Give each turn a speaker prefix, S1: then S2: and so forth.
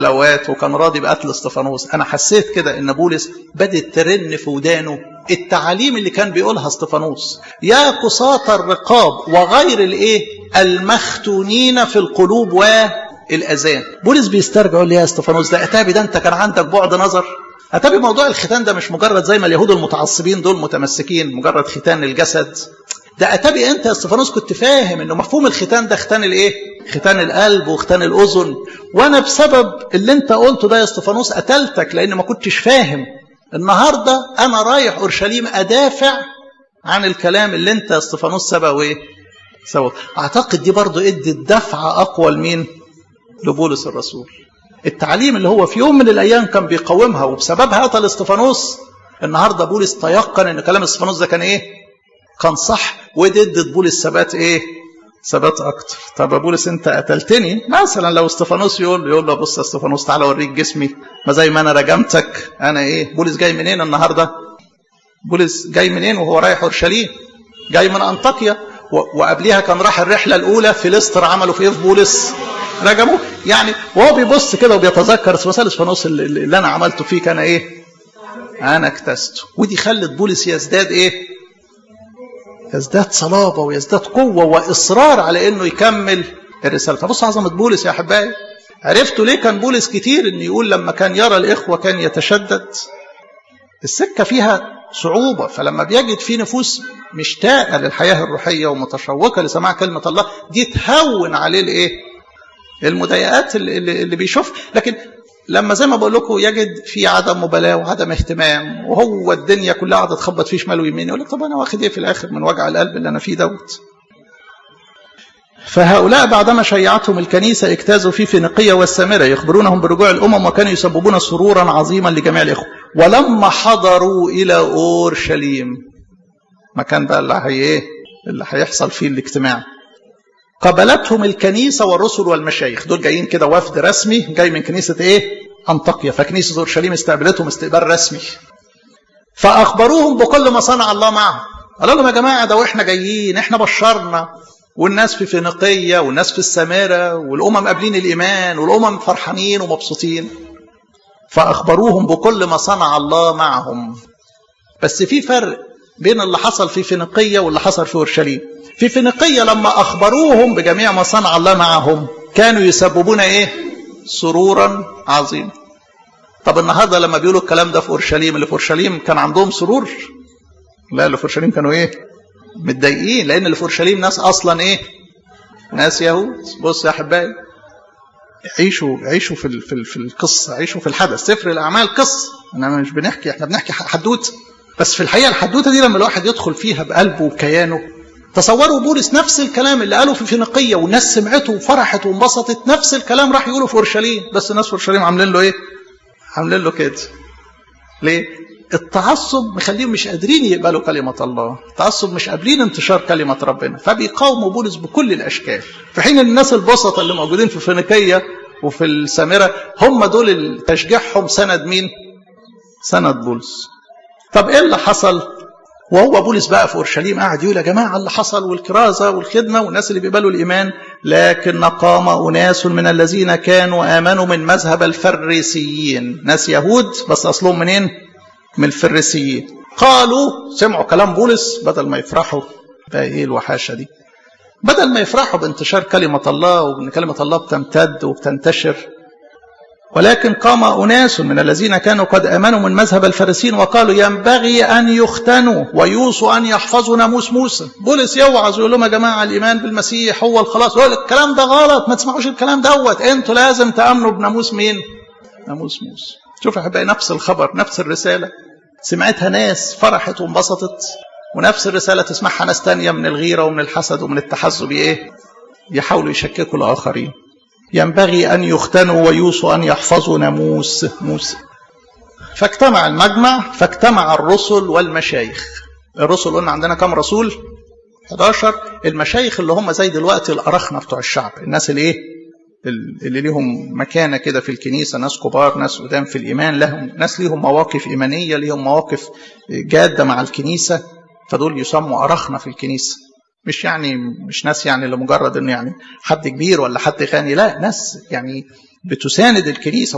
S1: لوات وكان راضي بقتل استفانوس انا حسيت كده ان بولس بدت ترن في ودانه التعاليم اللي كان بيقولها استفانوس يا قساة الرقاب وغير الايه المختونين في القلوب والاذان بولس بيسترجع يقول لي يا استفانوس ده اتابي ده انت كان عندك بعد نظر اتابي موضوع الختان ده مش مجرد زي ما اليهود المتعصبين دول متمسكين مجرد ختان الجسد ده اتابي انت يا استفانوس كنت فاهم انه مفهوم الختان ده ختان الايه ختان القلب وختان الاذن وانا بسبب اللي انت قلته ده يا استفانوس قتلتك لان ما كنتش فاهم النهارده انا رايح اورشليم ادافع عن الكلام اللي انت يا استفانوس سبق وايه سوى اعتقد دي برضو ادت دفعه اقوى لمين لبولس الرسول التعليم اللي هو في يوم من الايام كان بيقاومها وبسببها قتل استفانوس النهارده بولس تيقن ان كلام استفانوس ده كان ايه كان صح ودي ادت بولس ثبات ايه ثبات اكتر طب يا بولس انت قتلتني مثلا لو استفانوس يقول يقول له بص يا استفانوس تعالى اوريك جسمي ما زي ما انا رجمتك انا ايه بولس جاي منين النهارده بولس جاي منين وهو رايح اورشليم جاي من انطاكيا وقبليها كان راح الرحله الاولى في ليستر عملوا في ايه في بولس رجموه يعني وهو بيبص كده وبيتذكر مثال اسفانوس اللي انا عملته فيه كان ايه انا اكتسته ودي خلت بولس يزداد ايه يزداد صلابة ويزداد قوة وإصرار على إنه يكمل الرسالة فبص عظمة بولس يا أحبائي عرفتوا ليه كان بولس كتير إنه يقول لما كان يرى الإخوة كان يتشدد السكة فيها صعوبة فلما بيجد في نفوس مشتاقة للحياة الروحية ومتشوقة لسماع كلمة الله دي تهون عليه الإيه المضايقات اللي, اللي بيشوف لكن لما زي ما بقول لكم يجد في عدم مبالاه وعدم اهتمام وهو الدنيا كلها قاعده تخبط فيه شمال ويمين يقول لك طب انا واخد ايه في الاخر من وجع القلب اللي انا فيه دوت فهؤلاء بعدما شيعتهم الكنيسة اجتازوا في فينيقية والسامرة يخبرونهم برجوع الأمم وكانوا يسببون سرورا عظيما لجميع الإخوة ولما حضروا إلى أورشليم مكان بقى اللي هي إيه اللي هيحصل فيه الاجتماع قبلتهم الكنيسة والرسل والمشايخ دول جايين كده وفد رسمي جاي من كنيسة ايه أنطاكيا فكنيسة أورشليم استقبلتهم استقبال رسمي فأخبروهم بكل ما صنع الله معهم قالوا لهم يا جماعة ده واحنا جايين احنا بشرنا والناس في فينيقية والناس في السامرة والأمم قابلين الإيمان والأمم فرحانين ومبسوطين فأخبروهم بكل ما صنع الله معهم بس في فرق بين اللي حصل في فينيقية واللي حصل في أورشليم في فينيقية لما أخبروهم بجميع ما صنع الله معهم كانوا يسببون إيه سرورا عظيما طب النهارده لما بيقولوا الكلام ده في أورشليم اللي في أورشليم كان عندهم سرور لا اللي في أورشليم كانوا إيه متضايقين لأن اللي في أورشليم ناس أصلا إيه ناس يهود بص يا أحبائي عيشوا عيشوا في في في القصه عيشوا في الحدث سفر الاعمال قصه انا مش بنحكي احنا بنحكي حدوته بس في الحقيقه الحدوته دي لما الواحد يدخل فيها بقلبه وبكيانه تصوروا بولس نفس الكلام اللي قاله في فينيقيه والناس سمعته وفرحت وانبسطت نفس الكلام راح يقوله في اورشليم بس الناس في اورشليم عاملين له ايه؟ عاملين له كده. ليه؟ التعصب مخليهم مش قادرين يقبلوا كلمة الله التعصب مش قابلين انتشار كلمة ربنا فبيقاوموا بولس بكل الأشكال في حين الناس البسطة اللي موجودين في فينيقية وفي السامرة هم دول تشجيعهم سند مين سند بولس طب ايه اللي حصل وهو بولس بقى في اورشليم قاعد يقول يا جماعه اللي حصل والكرازه والخدمه والناس اللي بيقبلوا الايمان لكن قام اناس من الذين كانوا امنوا من مذهب الفريسيين ناس يهود بس اصلهم منين من الفريسيين قالوا سمعوا كلام بولس بدل ما يفرحوا بقى ايه الوحاشه دي بدل ما يفرحوا بانتشار كلمه الله وان كلمه الله بتمتد وبتنتشر ولكن قام أناس من الذين كانوا قد آمنوا من مذهب الفارسيين وقالوا ينبغي أن يختنوا ويوصوا أن يحفظوا ناموس موسى بولس يوعظ يقول لهم يا جماعة الإيمان بالمسيح هو الخلاص يقول الكلام ده غلط ما تسمعوش الكلام دوت أنتوا لازم تأمنوا بناموس مين ناموس موسى شوف يا أحبائي نفس الخبر نفس الرسالة سمعتها ناس فرحت وانبسطت ونفس الرسالة تسمعها ناس تانية من الغيرة ومن الحسد ومن التحزب إيه يحاولوا يشككوا الآخرين ينبغي أن يختنوا ويوصوا أن يحفظوا ناموس موسى فاجتمع المجمع فاجتمع الرسل والمشايخ الرسل قلنا عندنا كم رسول 11 المشايخ اللي هم زي دلوقتي الأرخنة بتوع الشعب الناس اللي ايه اللي ليهم مكانة كده في الكنيسة ناس كبار ناس قدام في الإيمان لهم ناس ليهم مواقف إيمانية ليهم مواقف جادة مع الكنيسة فدول يسموا أرخنة في الكنيسة مش يعني مش ناس يعني لمجرد انه يعني حد كبير ولا حد غني لا ناس يعني بتساند الكنيسه